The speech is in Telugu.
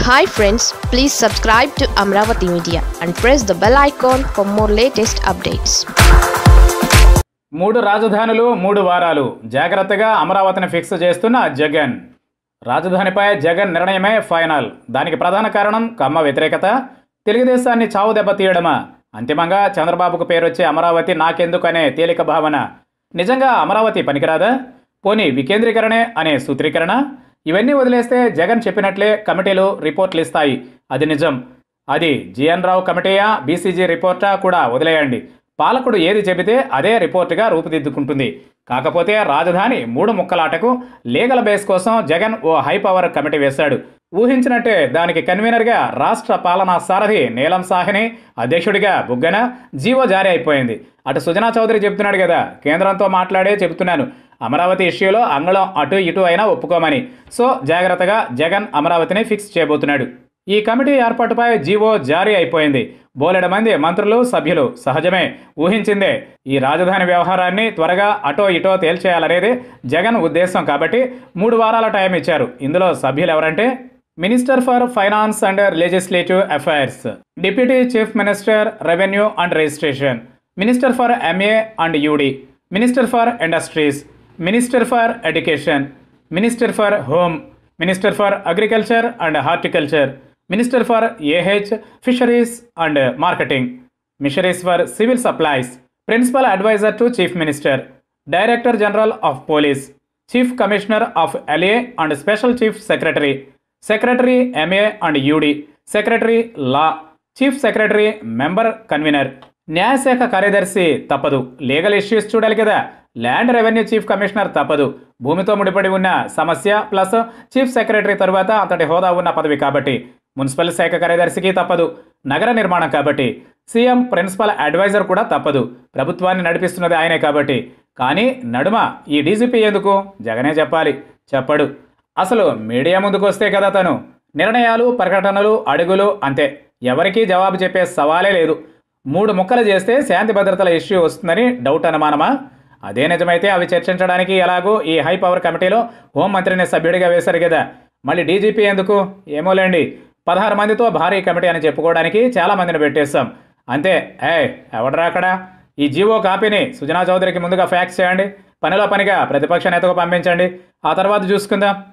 hi friends please subscribe to Amaravati media and press the bell icon for more latest updates మూడు రాజధానులు మూడు వారాలు జాగ్రత్తగా అమరావతిని ఫిక్స్ చేస్తున్న జగన్ రాజధానిపై జగన్ నిర్ణయమే ఫైనల్ దానికి ప్రధాన కారణం కమ్మ వ్యతిరేకత తెలుగుదేశాన్ని చావు దెబ్బతీయడమా అంతిమంగా చంద్రబాబుకు పేరొచ్చే అమరావతి నాకెందుకు అనే తేలిక భావన నిజంగా అమరావతి పనికిరాదా పోనీ వికేంద్రీకరణే అనే సూత్రీకరణ ఇవన్నీ వదిలేస్తే జగన్ చెప్పినట్లే కమిటీలు రిపోర్ట్లు ఇస్తాయి అది నిజం అది జిఎన్ రావు కమిటీయా బీసీజీ రిపోర్టా కూడా వదిలేయండి పాలకుడు ఏది చెబితే అదే రిపోర్టుగా రూపుదిద్దుకుంటుంది కాకపోతే రాజధాని మూడు ముక్కలాటకు లీగల్ బేస్ కోసం జగన్ ఓ హై పవర్ కమిటీ వేశాడు ఊహించినట్టే దానికి కన్వీనర్గా రాష్ట్ర పాలనా సారథి నీలం సాహ్ని అధ్యక్షుడిగా బుగ్గన జీవో జారీ అయిపోయింది అటు సుజనా చౌదరి చెప్తున్నాడు కదా కేంద్రంతో మాట్లాడే చెబుతున్నాను అమరావతి ఇష్యూలో అంగళం అటు ఇటు అయినా ఒప్పుకోమని సో జాగ్రత్తగా జగన్ అమరావతిని ఫిక్స్ చేయబోతున్నాడు ఈ కమిటీ ఏర్పాటుపై జీవో జారీ అయిపోయింది బోలెడ మంది మంత్రులు సభ్యులు సహజమే ఊహించిందే ఈ రాజధాని వ్యవహారాన్ని త్వరగా అటో ఇటో తేల్చేయాలనేది జగన్ ఉద్దేశం కాబట్టి మూడు వారాల టైం ఇచ్చారు ఇందులో సభ్యులు ఎవరంటే minister for finance and legislative affairs deputy chief minister revenue and registration minister for MA and UD minister for industries minister for education minister for home minister for agriculture and horticulture minister for AH fisheries and marketing ministries for civil supplies principal adviser to chief minister director general of police chief commissioner of LA and special chief secretary secretary MA and UD secretary law chief secretary member convener న్యాయశాఖ కార్యదర్శి తప్పదు లీగల్ ఇష్యూస్ చూడాలి కదా ల్యాండ్ రెవెన్యూ చీఫ్ కమిషనర్ తప్పదు భూమితో ముడిపడి ఉన్న సమస్య ప్లస్ చీఫ్ సెక్రటరీ తరువాత అతడి హోదా ఉన్న పదవి కాబట్టి మున్సిపల్ శాఖ కార్యదర్శికి తప్పదు నగర నిర్మాణం కాబట్టి సీఎం ప్రిన్సిపల్ అడ్వైజర్ కూడా తప్పదు ప్రభుత్వాన్ని నడిపిస్తున్నది ఆయనే కాబట్టి కానీ నడుమ ఈ డీజీపీ ఎందుకు జగనే చెప్పాలి చెప్పడు అసలు మీడియా ముందుకు వస్తే కదా తను నిర్ణయాలు ప్రకటనలు అడుగులు అంతే ఎవరికీ జవాబు చెప్పే సవాలే లేదు మూడు ముక్కలు చేస్తే శాంతి భద్రతల ఇష్యూ వస్తుందని డౌట్ అనుమానమా అదే నిజమైతే అవి చర్చించడానికి ఎలాగో ఈ హై పవర్ కమిటీలో హోంమంత్రిని సభ్యుడిగా వేశారు కదా మళ్ళీ డీజీపీ ఎందుకు ఏమోలేండి పదహారు మందితో భారీ కమిటీ అని చెప్పుకోవడానికి చాలా మందిని పెట్టేస్తాం అంతే ఏ ఎవడరా అక్కడ ఈ జీవో కాపీని సుజనా చౌదరికి ముందుగా ఫ్యాక్స్ చేయండి పనిలో పనిగా ప్రతిపక్ష నేతకు పంపించండి ఆ తర్వాత చూసుకుందాం